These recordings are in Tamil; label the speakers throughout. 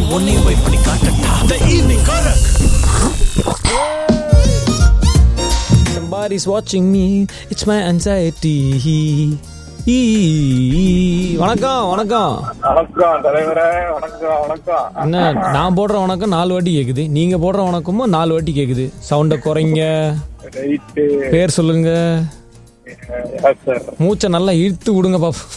Speaker 1: உன்னையும் போய் பண்ணி காட்டட்டா த ஈவினிங் காரக்
Speaker 2: Somebody's watching me. It's my anxiety. ஈ, வணக்கம் வணக்கம்
Speaker 3: வணக்கம் தலைவரே வணக்கம் வணக்கம்
Speaker 2: என்ன நான் போடுற வணக்கம் நாலு வாட்டி கேக்குது நீங்க போடுற வணக்கமும் நாலு வாட்டி கேக்குது சவுண்ட குறைங்க
Speaker 3: ரைட்டு
Speaker 2: பேர் சொல்லுங்க
Speaker 3: சார்
Speaker 2: மூச்சை நல்லா இழுத்து விடுங்க பாப்போம்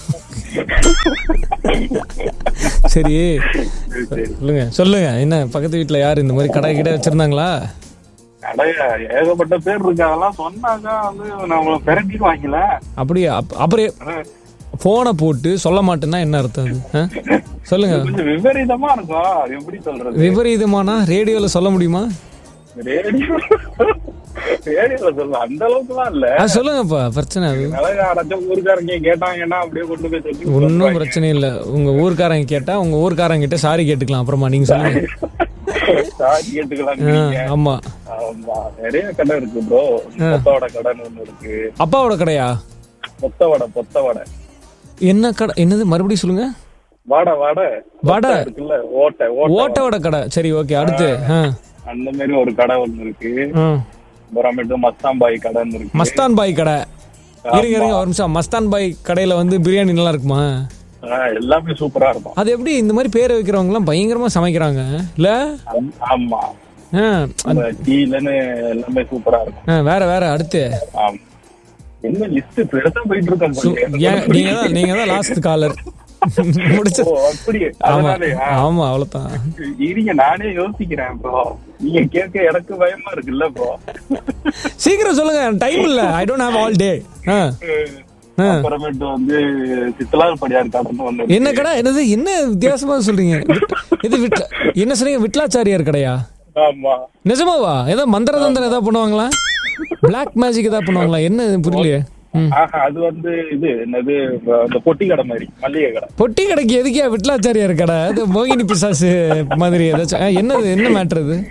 Speaker 2: சரி சொல்லுங்க சொல்லுங்க என்ன பக்கத்து வீட்ல யாரு இந்த மாதிரி கடை கிட்ட வச்சிருந்தாங்களா
Speaker 3: கடைய ஏகப்பட்ட பேர் இருக்கு அதெல்லாம் சொன்னாங்க வந்து நம்மள பெரட்டிடுவாங்கல
Speaker 2: அப்படியா அப்- அப்புறம் போனை போட்டு சொல்ல மாட்டேன்னா என்ன அர்த்தம் அது ஆ? சொல்லுங்க
Speaker 3: கொஞ்சம் விபரீதமா இருக்கும் எப்படி சொல்றது
Speaker 2: விபரீதமானா ரேடியோல சொல்ல முடியுமா
Speaker 3: ரேடியோ ரேடியோல சொல்ல அந்த அளவுக்குலாம் இல்ல
Speaker 2: அது சொல்லுங்கப்பா பிரச்சனை அது
Speaker 3: மிளகா அரைச்ச ஊருக்காரங்க கேட்டாங்கன்னா அப்படியே கொண்டு போய் சொல்லி
Speaker 2: ஒன்றும் பிரச்சனை இல்லை உங்க ஊர்க்காரங்க கேட்டா உங்க ஊர்க்காரங்க கிட்ட சாரி கேட்டுக்கலாம் அப்புறமா நீங்க சொல்லுங்க
Speaker 3: சாரி கேட்டுக்கலாம்
Speaker 2: ஆ, ஆமா
Speaker 3: ஆமா நிறைய கடை இருக்கு ப்ரோ பொத்தவடை கடைன்னு ஒண்ணு இருக்கு
Speaker 2: அப்பாவோட கடையா
Speaker 3: பொத்தவடை பொத்தவடை
Speaker 2: என்ன கடை என்னது மறுபடியும் சொல்லுங்க
Speaker 3: வடை வடை
Speaker 2: வடை
Speaker 3: இருக்குல்ல ஓட்டை ஓட்டை
Speaker 2: ஓட்டோட கடை சரி ஓகே அடுத்து ஆ,
Speaker 3: அந்த மாதிரி ஒரு கடை ஒண்ணு இருக்கு
Speaker 2: ஆ.
Speaker 3: அப்புறமேட்டு மஸ்தாம்பாய் கடைன்னு இருக்கு
Speaker 2: மஸ்தான் பாய் கடை இருங்க இருங்க ஒரு நிமிஷம் மஸ்தான் பாய் கடையில வந்து பிரியாணி நல்லா இருக்குமா
Speaker 3: ஆ, எல்லாமே சூப்பரா இருக்கும்
Speaker 2: அது எப்படி இந்த மாதிரி பேரை வைக்கிறவங்க எல்லாம் பயங்கரமா சமைக்கிறாங்க இல்ல
Speaker 3: ஆம்- ஆமா
Speaker 2: ஆ,
Speaker 3: அந்த டீலன்னு எல்லாமே சூப்பரா இருக்கும்
Speaker 2: ஆ, வேற வேற அடுத்து
Speaker 3: ஆமா என்ன லிஸ்ட் பெருசா போயிட்டு இருக்கோம் போலயே.
Speaker 2: ஏன் நீங்க தான் நீங்க தான் லாஸ்ட் காலர் முடிச்சு
Speaker 3: ஓ அப்படி
Speaker 2: ஆமா
Speaker 3: அதனாலே
Speaker 2: ஆமா அவ்வளவுதான்
Speaker 3: இருங்க நானே யோசிக்கிறேன் ப்ரோ நீங்க கேட்க எனக்கு பயமா இருக்குல்ல ப்ரோ
Speaker 2: சீக்கிரம் சொல்லுங்க டைம் இல்ல I don't have all day
Speaker 3: அப்புறமேட்டு வந்து சித்தலால் படியார் கடைன்னு ஒண்ணு இருக்கு.
Speaker 2: என்ன கடை என்னது என்ன வித்தியாசமா சொல்றீங்க விட்- இது விட்ல என்ன சொன்னீங்க விட்லாச்சாரியார் கடையா
Speaker 3: ஆமா
Speaker 2: நிஜமாவா ஏதோ மந்திர தந்திரம் ஏதாவது பண்ணுவாங்களா பிளாக் மேஜிக் ஏதாவது பண்ணுவாங்களா என்ன இது புரியலையே ம்.
Speaker 3: ஆஹா அது வந்து இது என்னது இந்த பொட்டி கடை மாதிரி மல்லிகை கடை
Speaker 2: பொட்டி கடைக்கு எதுக்கியா விட்லாச்சாரியார் கடை அது மோகினி பிசாசு மாதிரி ஏதாச்சும் ஆ, என்னது என்ன மேட்ரு இது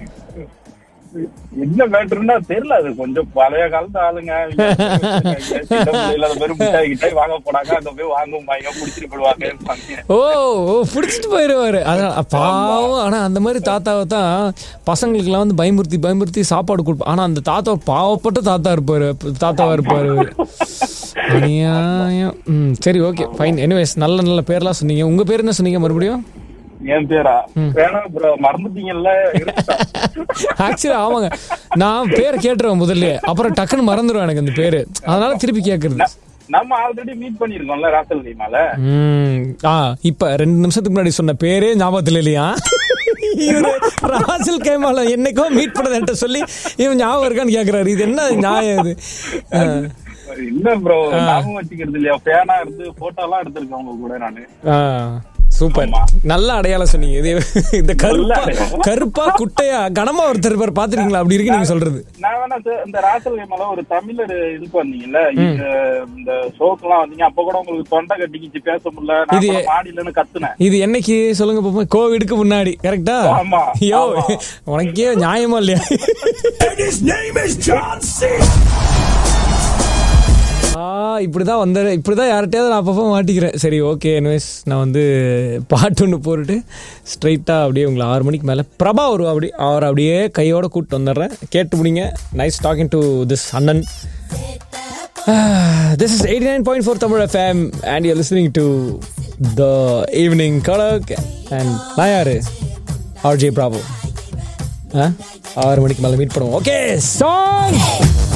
Speaker 3: என்ன மேட்டர்னா தெரியல அது கொஞ்சம் பழைய காலத்து ஆளுங்க சின்ன பிள்ளைல அந்த மாதிரி மிட்டாய் கிட்டாய் வாங்க போனாங்க அங்க போய் வாங்கும் வாங்க புடிச்சிட்டு போடுவாங்க இருப்பாங்க.
Speaker 2: ஓ ஓ பிடிச்சிட்டு போயிடுவாரு அதான் பாவம் ஆனா அந்த மாதிரி தாத்தாவை தான் பசங்களுக்குலாம் வந்து பயமுறுத்தி பயமுறுத்தி சாப்பாடு கொடுப்பா ஆனா அந்த தாத்தா பாவப்பட்ட தாத்தா இருப்பாரு தாத்தாவா இருப்பாரு அவரு. அநியாயம் ம் சரி ஓகே ஃபைன் எனிவேஸ் நல்ல நல்ல பேர்லாம் சொன்னீங்க உங்க பேர் என்ன சொன்னீங்க மறுபடியும்
Speaker 3: என் பேரா வேணா ப்ரோ மறந்துட்டீங்கல்ல இருக்கட்டும்.
Speaker 2: ஆக்சுவலி ஆமாங்க நான் பேரை கேட்டுருவேன் முதல்ல அப்புறம் டக்குன்னு மறந்துடுவேன் எனக்கு அந்த பேரு அதனால திருப்பி கேட்கறது
Speaker 3: நம்ம ஆல்ரெடி மீட் பண்ணிருக்கோம்ல ராசல் லீமால
Speaker 2: ம் ஆ இப்ப ரெண்டு நிமிஷத்துக்கு முன்னாடி சொன்ன பேரே ஞாபகத்துல இல்லையா இவரு ராசல் கைமால என்னைக்கோ மீட் பண்ணது என்கிட்ட சொல்லி இவன் ஞாபகம் இருக்கான்னு கேக்குறாரு இது என்ன நியாயம் இது ஆ,
Speaker 3: இல்ல ப்ரோ ஞாபகம் வச்சுக்கிறது இல்லையா ஃபேனா இருந்து போட்டோ எல்லாம் எடுத்திருக்கேன் உங்க கூட நானு
Speaker 2: ஆ, சூப்பர் நல்ல அடையாளம் சொன்னீங்க இது இந்த கருப்பா கருப்பா குட்டையா கனமா ஒருத்தர் இருப்பார் பாத்துருக்கீங்களா அப்படி இருக்கு நீங்க சொல்றது
Speaker 3: நான் வேணா சார் இந்த ராசல் கைமால ஒரு தமிழர் இதுக்கு வந்தீங்கல்ல இந்த இந்த ஷோக்கெல்லாம் வந்தீங்க அப்ப கூட உங்களுக்கு தொண்டை கட்டிக்கிச்சு பேச முடியல நான்
Speaker 2: இது-
Speaker 3: அப்புறம் மாடியிலன்னு கத்துனேன்
Speaker 2: இது என்னைக்கு சொல்லுங்க பாப்போம் கோவிடுக்கு முன்னாடி கரெக்டா
Speaker 3: ஆமா,
Speaker 2: ஐயோ
Speaker 3: ஆமா.
Speaker 2: உனக்கே நியாயமா இல்லையா
Speaker 1: And his name is John C.
Speaker 2: ஆ இப்படிதான் வந்த இப்படிதான் யார்கிட்டயாவது நான் அப்பப்போ மாட்டிக்கிறேன் சரி ஓகே எனிவேஸ் நான் வந்து பாட்டு ஒன்று போட்டுட்டு ஸ்ட்ரைட்டாக அப்படியே உங்களை ஆறு மணிக்கு மேலே பிரபா வருவா அப்படி அவர் அப்படியே கையோட கூப்பிட்டு வந்துடுறேன் கேட்டு முடிங்க நைஸ் டாக்கிங் டு திஸ் அண்ணன் this is eighty nine point four Tamil FM and you listening to the evening கலக் அண்ட் நான் யாரு ஆர்ஜே பிராபு ஆ ஆறு மணிக்கு மேலே மீட் பண்ணுவோம் ஓகே சாங்